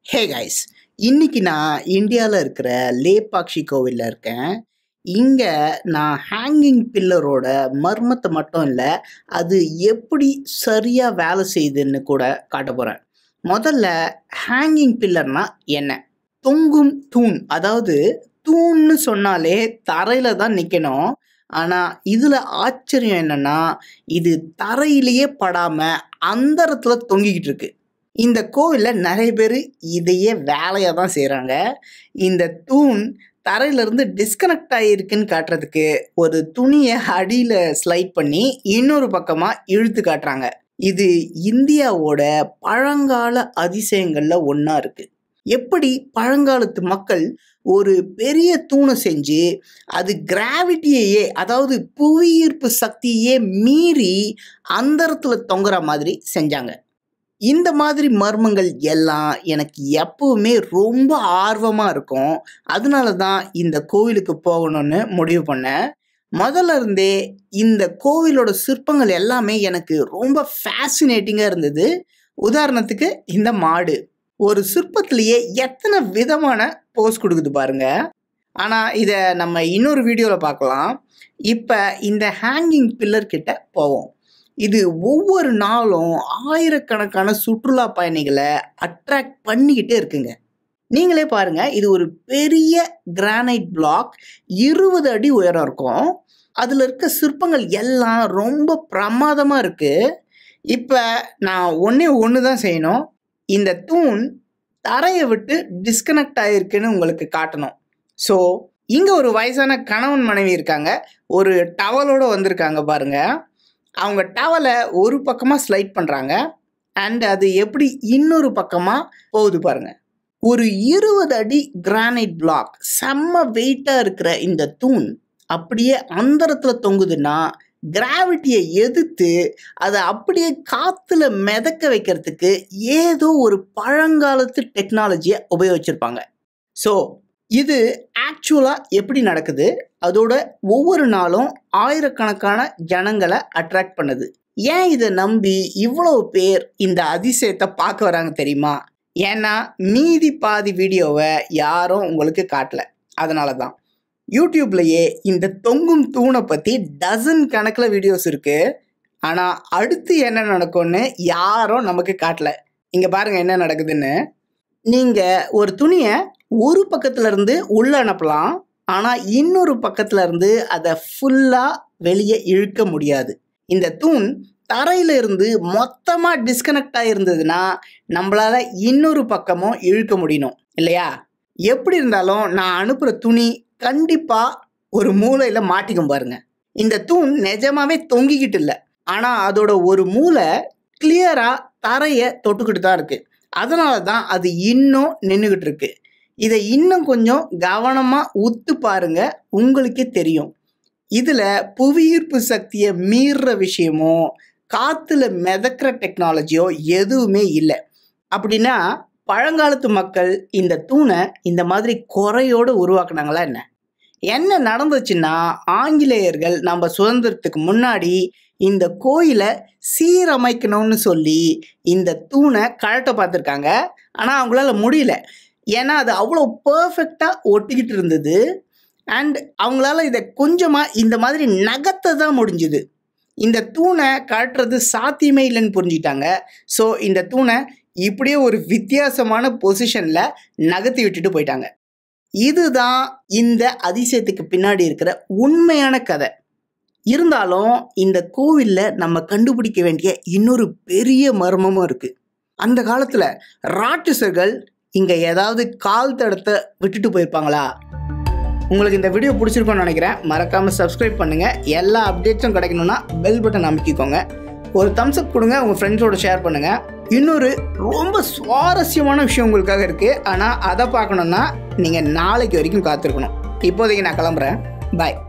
hey guys இன்னைக்கு நான் இந்தியாவில் இருக்கிற லேபாக்ஷி கோவிலில் இருக்கேன் இங்கே நான் ஹேங்கிங் பில்லரோட மர்மத்தை மட்டும் இல்லை அது எப்படி சரியாக வேலை செய்யுதுன்னு கூட காட்ட போகிறேன் முதல்ல ஹேங்கிங் பில்லர்னா என்ன தொங்கும் தூண் அதாவது தூண்னு சொன்னாலே தரையில் தான் நிற்கணும் ஆனால் இதில் ஆச்சரியம் என்னன்னா இது தரையிலேயே படாமல் அந்தரத்தில் தொங்கிக்கிட்டு இருக்கு இந்த கோவிலில் நிறைய பேர் இதையே வேலையாக தான் செய்கிறாங்க இந்த தூண் தரையிலேருந்து டிஸ்கனெக்ட் ஆகிருக்குன்னு காட்டுறதுக்கு ஒரு துணியை அடியில் ஸ்லைட் பண்ணி இன்னொரு பக்கமாக இழுத்து காட்டுறாங்க இது இந்தியாவோட பழங்கால அதிசயங்களில் ஒன்றா இருக்குது எப்படி பழங்காலத்து மக்கள் ஒரு பெரிய தூணை செஞ்சு அது கிராவிட்டியையே அதாவது புவியீர்ப்பு சக்தியே மீறி அந்தரத்தில் தொங்குற மாதிரி செஞ்சாங்க இந்த மாதிரி மர்மங்கள் எல்லாம் எனக்கு எப்பவுமே ரொம்ப ஆர்வமாக இருக்கும் அதனால தான் இந்த கோவிலுக்கு போகணும்னு முடிவு பண்ணேன் முதல்ல இருந்தே இந்த கோவிலோட சிற்பங்கள் எல்லாமே எனக்கு ரொம்ப ஃபேசினேட்டிங்காக இருந்தது உதாரணத்துக்கு இந்த மாடு ஒரு சிற்பத்திலேயே எத்தனை விதமான போஸ் கொடுக்குது பாருங்க ஆனால் இதை நம்ம இன்னொரு வீடியோவில் பார்க்கலாம் இப்போ இந்த ஹேங்கிங் பில்லர் கிட்ட போவோம் இது ஒவ்வொரு நாளும் ஆயிரக்கணக்கான சுற்றுலா பயணிகளை அட்ராக்ட் பண்ணிக்கிட்டே இருக்குங்க நீங்களே பாருங்க இது ஒரு பெரிய கிரானைட் பிளாக் இருபது அடி உயரம் இருக்கும் அதில் இருக்க சிற்பங்கள் எல்லாம் ரொம்ப பிரமாதமாக இருக்குது இப்போ நான் ஒன்றே ஒன்று தான் செய்யணும் இந்த தூண் தரையை விட்டு டிஸ்கனெக்ட் ஆகிருக்குன்னு உங்களுக்கு காட்டணும் ஸோ இங்கே ஒரு வயசான கணவன் மனைவி இருக்காங்க ஒரு டவலோடு வந்திருக்காங்க பாருங்க அவங்க டவலை ஒரு பக்கமாக ஸ்லைட் பண்ணுறாங்க அண்ட் அது எப்படி இன்னொரு பக்கமாக போகுது பாருங்க ஒரு இருபது அடி கிரானைட் பிளாக் செம்ம வெயிட்டாக இருக்கிற இந்த தூண் அப்படியே அந்தரத்தில் தொங்குதுன்னா கிராவிட்டியை எதிர்த்து அதை அப்படியே காற்றுல மிதக்க வைக்கிறதுக்கு ஏதோ ஒரு பழங்காலத்து டெக்னாலஜியை உபயோகிச்சிருப்பாங்க ஸோ இது ஆக்சுவலாக எப்படி நடக்குது அதோட ஒவ்வொரு நாளும் ஆயிரக்கணக்கான ஜனங்களை அட்ராக்ட் பண்ணுது ஏன் இதை நம்பி இவ்வளோ பேர் இந்த அதிசயத்தை பார்க்க வராங்க தெரியுமா ஏன்னா மீதி பாதி வீடியோவை யாரும் உங்களுக்கு காட்டல அதனால தான் யூடியூப்லேயே இந்த தொங்கும் தூணை பற்றி டசன் கணக்கில் வீடியோஸ் இருக்குது ஆனால் அடுத்து என்ன நடக்கும்னு யாரும் நமக்கு காட்டல இங்கே பாருங்கள் என்ன நடக்குதுன்னு நீங்கள் ஒரு துணியை ஒரு பக்கத்துல இருந்து உள்ளே அனுப்பலாம் ஆனால் இன்னொரு பக்கத்துல இருந்து அதை ஃபுல்லாக வெளியே இழுக்க முடியாது இந்த தூண் தரையில இருந்து மொத்தமாக டிஸ்கனெக்ட் ஆகிருந்ததுன்னா நம்மளால இன்னொரு பக்கமும் இழுக்க முடியணும் இல்லையா எப்படி இருந்தாலும் நான் அனுப்புகிற துணி கண்டிப்பாக ஒரு மூலையில் மாட்டிக்கும் பாருங்க இந்த தூண் நிஜமாவே தொங்கிக்கிட்டு இல்லை ஆனால் அதோட ஒரு மூளை கிளியராக தரையை தொட்டுக்கிட்டு தான் இருக்கு அதனால தான் அது இன்னும் நின்றுக்கிட்டு இருக்கு இதை இன்னும் கொஞ்சம் கவனமாக உத்து பாருங்க உங்களுக்கே தெரியும் இதில் புவியீர்ப்பு சக்தியை மீறுற விஷயமோ காற்றுல மிதக்கிற டெக்னாலஜியோ எதுவுமே இல்லை அப்படின்னா பழங்காலத்து மக்கள் இந்த தூணை இந்த மாதிரி குறையோடு உருவாக்குனாங்களா என்ன என்ன நடந்துச்சுன்னா ஆங்கிலேயர்கள் நம்ம சுதந்திரத்துக்கு முன்னாடி இந்த கோயிலை சீரமைக்கணும்னு சொல்லி இந்த தூணை கழட்ட பார்த்துருக்காங்க ஆனால் அவங்களால முடியல ஏன்னா அது அவ்வளோ பர்ஃபெக்டாக ஒட்டிக்கிட்டு இருந்தது அண்ட் அவங்களால இதை கொஞ்சமாக இந்த மாதிரி நகத்தை தான் முடிஞ்சுது இந்த தூணை கழட்டுறது சாத்தியமே இல்லைன்னு புரிஞ்சிட்டாங்க ஸோ இந்த தூணை இப்படியே ஒரு வித்தியாசமான பொசிஷனில் நகர்த்தி விட்டுட்டு போயிட்டாங்க இதுதான் இந்த அதிசயத்துக்கு பின்னாடி இருக்கிற உண்மையான கதை இருந்தாலும் இந்த கோவிலில் நம்ம கண்டுபிடிக்க வேண்டிய இன்னொரு பெரிய மர்மமும் இருக்குது அந்த காலத்தில் ராட்சசர்கள் இங்கே ஏதாவது கால் தடத்தை விட்டுட்டு போயிருப்பாங்களா உங்களுக்கு இந்த வீடியோ பிடிச்சிருக்கோன்னு நினைக்கிறேன் மறக்காமல் சப்ஸ்கிரைப் பண்ணுங்கள் எல்லா அப்டேட்ஸும் கிடைக்கணும்னா பெல் பட்டன் அமைக்கிக்கோங்க ஒரு தம்ஸ் அப் கொடுங்க உங்கள் ஃப்ரெண்ட்ஸோட ஷேர் பண்ணுங்கள் இன்னொரு ரொம்ப சுவாரஸ்யமான விஷயம் உங்களுக்காக இருக்குது ஆனால் அதை பார்க்கணுன்னா நீங்கள் நாளைக்கு வரைக்கும் காத்திருக்கணும் இப்போதைக்கு நான் கிளம்புறேன் பாய்